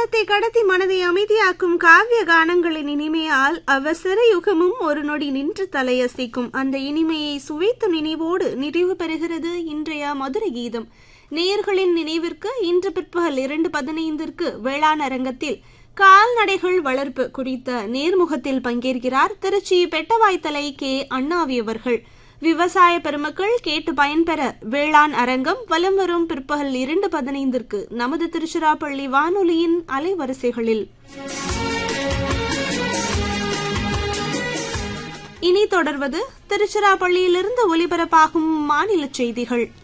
காலத்தை கடத்தி மனதை அமைதியாக்கும் காவிய கானங்களின் இனிமையால் அவசர யுகமும் ஒரு நொடி நின்று தலையசைக்கும் அந்த இனிமையை சுவைத்த நினைவோடு நிறைவு பெறுகிறது இன்றைய மதுரை கீதம் நேயர்களின் நினைவிற்கு இன்று பிற்பகல் இரண்டு பதினைந்திற்கு வேளாண் அரங்கத்தில் கால்நடைகள் வளர்ப்பு குறித்த நேர்முகத்தில் பங்கேற்கிறார் திருச்சி பெட்டவாய்த்தலை கே அண்ணாவி அவர்கள் விவசாய பெருமக்கள் கேட்டு பயன்பெற வேளாண் அரங்கம் வலம் வரும் பிற்பகல் இரண்டு பதினைந்திற்கு நமது திருச்சிராப்பள்ளி வானொலியின் அலைவரிசைகளில் இனி தொடர்வது திருச்சிராப்பள்ளியிலிருந்து ஒலிபரப்பாகும் மாநில செய்திகள்